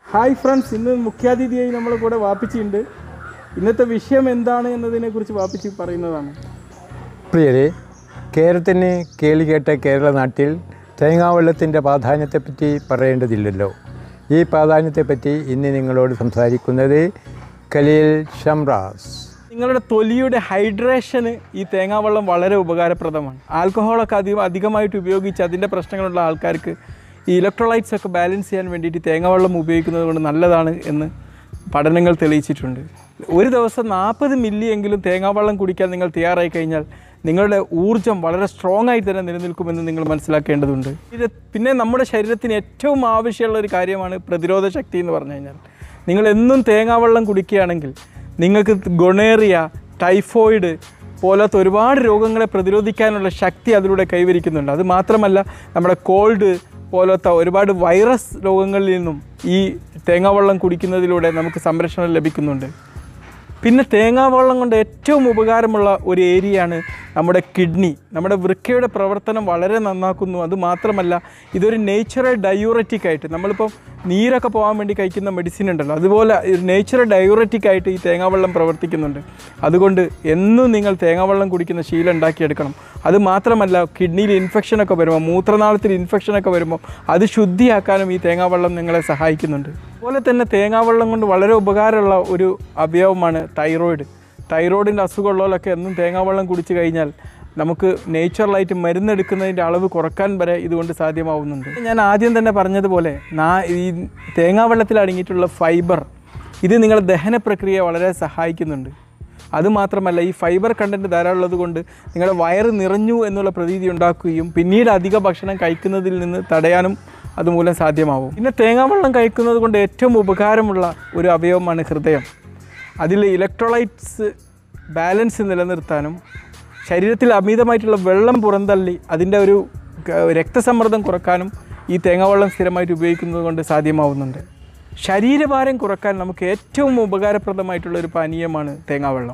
hi friends ഇന്ന് മുഖ്യാതിഥിയായി നമ്മളെ കൂടെ വാപ്പിച്ചിട്ടുണ്ട് ഇന്നത്തെ വിഷയം എന്താണ് എന്നതിനെക്കുറിച്ച് വാപ്പിച്ചി പറയുന്നതാണ് പ്രിയരെ കേരളത്തിന് കേളി കേട്ട കേരള നാട്ടിൽ തേങ്ങാവെള്ളത്തിൻ്റെ പ്രാധാന്യത്തെപ്പറ്റി പറയേണ്ടതില്ലല്ലോ ഈ പ്രാധാന്യത്തെപ്പറ്റി ഇന്ന് നിങ്ങളോട് സംസാരിക്കുന്നത് കലീൽ ഷംറാസ് നിങ്ങളുടെ തൊലിയുടെ ഹൈഡ്രേഷന് ഈ തേങ്ങാവെള്ളം വളരെ ഉപകാരപ്രദമാണ് ആൽക്കഹോളൊക്കെ അധികം അധികമായിട്ട് ഉപയോഗിച്ച് അതിൻ്റെ പ്രശ്നങ്ങളുള്ള ആൾക്കാർക്ക് ഈ ഇലക്ട്രോലൈറ്റ്സ് ഒക്കെ ബാലൻസ് ചെയ്യാൻ വേണ്ടിയിട്ട് തേങ്ങാവെള്ളം ഉപയോഗിക്കുന്നത് കൊണ്ട് നല്ലതാണ് എന്ന് പഠനങ്ങൾ തെളിയിച്ചിട്ടുണ്ട് ഒരു ദിവസം നാൽപ്പത് മില്ലി എങ്കിലും തേങ്ങാവെള്ളം കുടിക്കാൻ നിങ്ങൾ തയ്യാറായി കഴിഞ്ഞാൽ നിങ്ങളുടെ ഊർജ്ജം വളരെ സ്ട്രോങ് ആയി തന്നെ നിലനിൽക്കുമെന്ന് നിങ്ങൾ മനസ്സിലാക്കേണ്ടതുണ്ട് ഇത് പിന്നെ നമ്മുടെ ശരീരത്തിന് ഏറ്റവും ആവശ്യമുള്ള ഒരു കാര്യമാണ് പ്രതിരോധ ശക്തി എന്ന് പറഞ്ഞു കഴിഞ്ഞാൽ നിങ്ങൾ എന്നും തേങ്ങാവെള്ളം കുടിക്കുകയാണെങ്കിൽ നിങ്ങൾക്ക് ഗൊണേറിയ ടൈഫോയിഡ് പോലത്തെ ഒരുപാട് രോഗങ്ങളെ പ്രതിരോധിക്കാനുള്ള ശക്തി അതിലൂടെ കൈവരിക്കുന്നുണ്ട് അത് മാത്രമല്ല നമ്മുടെ കോൾഡ് പോലത്തെ ഒരുപാട് വൈറസ് രോഗങ്ങളിൽ നിന്നും ഈ തേങ്ങാവെള്ളം കുടിക്കുന്നതിലൂടെ നമുക്ക് സംരക്ഷണം ലഭിക്കുന്നുണ്ട് പിന്നെ തേങ്ങാവെള്ളം കൊണ്ട് ഏറ്റവും ഉപകാരമുള്ള ഒരു ഏരിയയാണ് നമ്മുടെ കിഡ്നി നമ്മുടെ വൃക്കയുടെ പ്രവർത്തനം വളരെ നന്നാക്കുന്നു അത് മാത്രമല്ല ഇതൊരു നേച്ചുറൽ ഡയൂററ്റിക് ആയിട്ട് നമ്മളിപ്പം നീരൊക്കെ പോകാൻ വേണ്ടി കഴിക്കുന്ന മെഡിസിൻ ഉണ്ടല്ലോ അതുപോലെ ഒരു നേച്ചുറൽ ഡയൂററ്റിക് ആയിട്ട് ഈ തേങ്ങാവെള്ളം പ്രവർത്തിക്കുന്നുണ്ട് അതുകൊണ്ട് എന്നും നിങ്ങൾ തേങ്ങാവെള്ളം കുടിക്കുന്ന ശീലം ഉണ്ടാക്കിയെടുക്കണം അത് മാത്രമല്ല കിഡ്നിയിൽ ഇൻഫെക്ഷനൊക്കെ വരുമ്പോൾ മൂത്രനാളത്തിൽ ഇൻഫെക്ഷനൊക്കെ വരുമ്പോൾ അത് ശുദ്ധിയാക്കാനും ഈ തേങ്ങാവെള്ളം നിങ്ങളെ സഹായിക്കുന്നുണ്ട് അതുപോലെ തന്നെ തേങ്ങാവെള്ളം കൊണ്ട് വളരെ ഉപകാരമുള്ള ഒരു അവയവമാണ് തൈറോയിഡ് തൈറോയിഡിൻ്റെ അസുഖമുള്ളവരൊക്കെ എന്നും തേങ്ങാവെള്ളം കുടിച്ചു കഴിഞ്ഞാൽ നമുക്ക് നേച്ചുറലായിട്ട് മരുന്നെടുക്കുന്നതിൻ്റെ അളവ് കുറക്കാൻ വരെ ഇതുകൊണ്ട് സാധ്യമാവുന്നുണ്ട് ഞാൻ ആദ്യം തന്നെ പറഞ്ഞതുപോലെ നാ ഈ തേങ്ങാവെള്ളത്തിൽ അടങ്ങിയിട്ടുള്ള ഫൈബർ ഇത് നിങ്ങളുടെ ദഹന പ്രക്രിയയെ വളരെ സഹായിക്കുന്നുണ്ട് അതുമാത്രമല്ല ഈ ഫൈബർ കണ്ടൻറ്റ് ധാരാളം ഉള്ളത് കൊണ്ട് നിങ്ങളുടെ വയറ് നിറഞ്ഞു എന്നുള്ള പ്രതീതി ഉണ്ടാക്കുകയും പിന്നീട് അധിക ഭക്ഷണം കഴിക്കുന്നതിൽ നിന്ന് തടയാനും അതുമൂലം സാധ്യമാവും പിന്നെ തേങ്ങാവെള്ളം കഴിക്കുന്നത് കൊണ്ട് ഏറ്റവും ഉപകാരമുള്ള ഒരു അവയവമാണ് ഹൃദയം അതിൽ ഇലക്ട്രോലൈറ്റ്സ് ബാലൻസ് നിലനിർത്താനും ശരീരത്തിൽ അമിതമായിട്ടുള്ള വെള്ളം പുറന്തള്ളി അതിൻ്റെ ഒരു ക- രക്തസമ്മർദ്ദം കുറക്കാനും ഈ തേങ്ങാവെള്ളം സ്ഥിരമായിട്ട് ഉപയോഗിക്കുന്നത് കൊണ്ട് സാധ്യമാവുന്നുണ്ട് ശരീരഭാരം കുറക്കാൻ നമുക്ക് ഏറ്റവും ഉപകാരപ്രദമായിട്ടുള്ള ഒരു പാനീയമാണ് തേങ്ങാവെള്ളം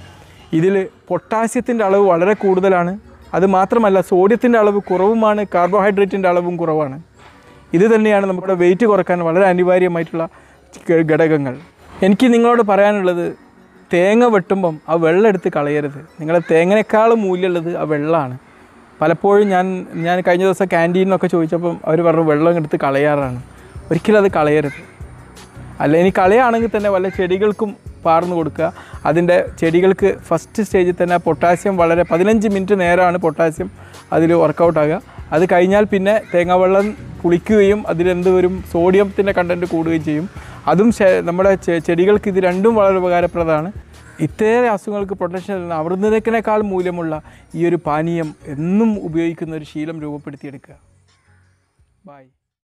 ഇതിൽ പൊട്ടാസ്യത്തിൻ്റെ അളവ് വളരെ കൂടുതലാണ് അത് മാത്രമല്ല സോഡിയത്തിൻ്റെ അളവ് കുറവുമാണ് കാർബോഹൈഡ്രേറ്റിൻ്റെ അളവും കുറവാണ് ഇത് തന്നെയാണ് നമ്മുടെ വെയിറ്റ് കുറക്കാൻ വളരെ അനിവാര്യമായിട്ടുള്ള ഘ- ഘടകങ്ങൾ എനിക്ക് നിങ്ങളോട് പറയാനുള്ളത് തേങ്ങ വെട്ടുമ്പം ആ വെള്ളം എടുത്ത് കളയരുത് നിങ്ങളെ തേങ്ങനേക്കാളും മൂല്യമുള്ളത് ആ വെള്ളമാണ് പലപ്പോഴും ഞാൻ ഞാൻ കഴിഞ്ഞ ദിവസം ക്യാൻറ്റീനിലൊക്കെ ചോദിച്ചപ്പം അവർ പറഞ്ഞു വെള്ളം എടുത്ത് കളയാറാണ് ഒരിക്കലും അത് കളയരുത് അല്ല ഇനി കളയാണെങ്കിൽ തന്നെ വല്ല ചെടികൾക്കും പാർന്നു കൊടുക്കുക അതിൻ്റെ ചെടികൾക്ക് ഫസ്റ്റ് സ്റ്റേജിൽ തന്നെ പൊട്ടാസ്യം വളരെ പതിനഞ്ച് മിനിറ്റ് നേരമാണ് പൊട്ടാസ്യം അതിൽ വർക്കൗട്ട് ആകുക അത് കഴിഞ്ഞാൽ പിന്നെ തേങ്ങാവെള്ളം കുളിക്കുകയും അതിലെന്ത് വരും സോഡിയത്തിൻ്റെ കണ്ടൻറ്റ് കൂടുകയും ചെയ്യും അതും ശ- നമ്മുടെ ചെ- ചെടികൾക്ക് ഇത് രണ്ടും വളരെ ഉപകാരപ്രദമാണ് ഇത്രയേറെ അസുഖങ്ങൾക്ക് പ്രൊട്ടക്ഷൻ അമൃതത്തിനേക്കാൾ മൂല്യമുള്ള ഈ ഒരു പാനീയം എന്നും ഉപയോഗിക്കുന്ന ഒരു ശീലം രൂപപ്പെടുത്തിയെടുക്കുക ബൈ